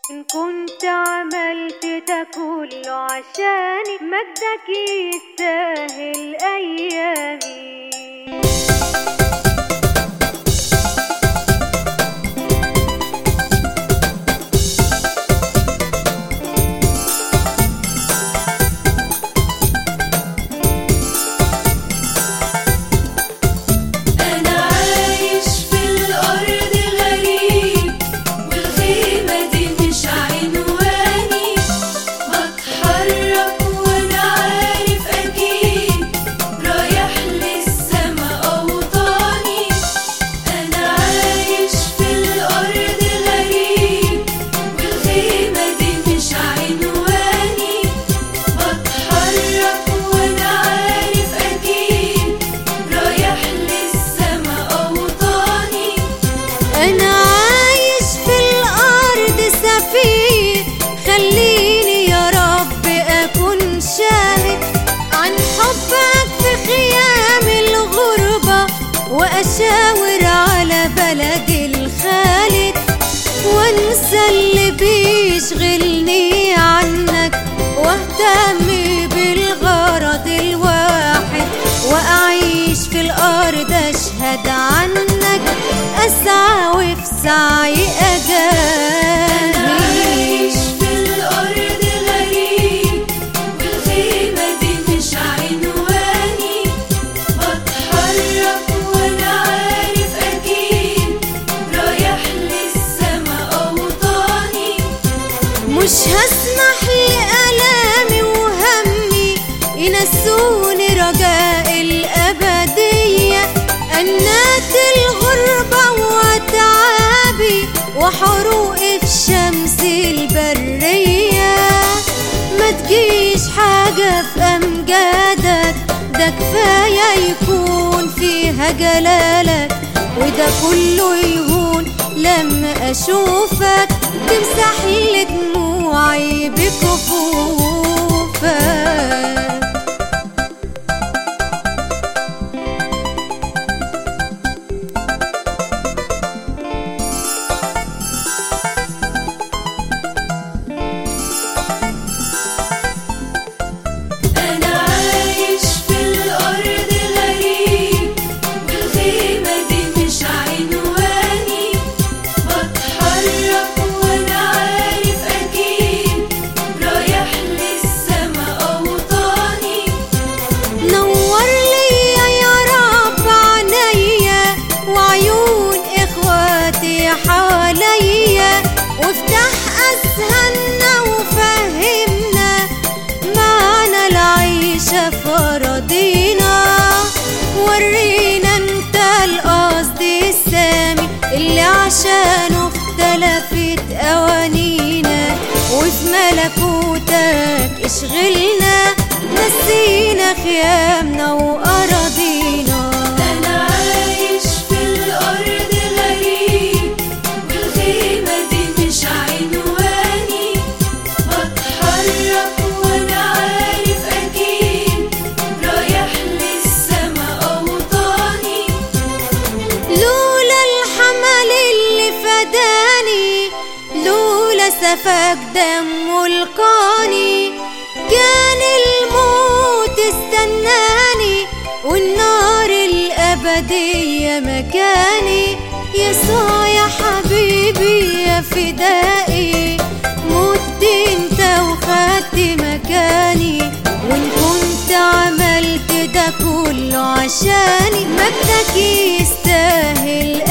إن كنت عملت ده كله عشاني مجدك يستاهل أيامي أنا عايش في الأرض غريب والخيمة دي مش عنواني بتحرك وأنا عارف أكيد رايح للسما أوطاني أنا عايش في الأرض غريب والخيمة دي مش عنواني بتحرك وأنا عارف أكيد رايح للسما أوطاني أنا عايش في الأرض سفير خليني يا رب أكون شاهد عن حبك في خيام الغربة وأشاور على بلدي الخالد وانسى اللي بيشغلني عنك واهتم بالغرض الواحد واعيش في الارض اشهد عنك اسعى وفي سعي أنا عايش اجاني في الأرض غريب والخيمة دي مش عنواني بتحرك وأنا عارف أكيد رايح للسما أوطاني مش هسمح لألامي وهمي ينسوني رجاء الأبدية أنات الغربة وتعابي وحروقي في شمس البرية ما تجيش حاجة في أمجادك ده كفاية يكون فيها جلالك وده كله يهون لما أشوفك تمسح لي دموعي بكفوفك أنا عايش في الأرض غريب والخيمة دي مش عنواني بتحرك وأنا عارف أكيد رايح للسما أوطاني نور ليا يا رب عينيا وعيون اخواتي حواليا وافتح اذهاننا وفهمنا معنى العيشة في أراضينا ورينا انت القصد السامي اللي عشانه اختلفت أوانينا وفي ملكوتك اشغلنا نسينا خيامنا وأراضينا أنا عايش في الأرض غريب والخيمة دي مش عنواني بتحرك وأنا عارف أكيد رايح للسما أوطاني لولا الحمل اللي فداني لولا سفك دمه القاني كان الموت استناني والنار الأبدية مكاني يسوع يا حبيبي يا فدائي مت انت وخدت مكاني وان كنت عملت ده كله عشاني مجدك يستاهل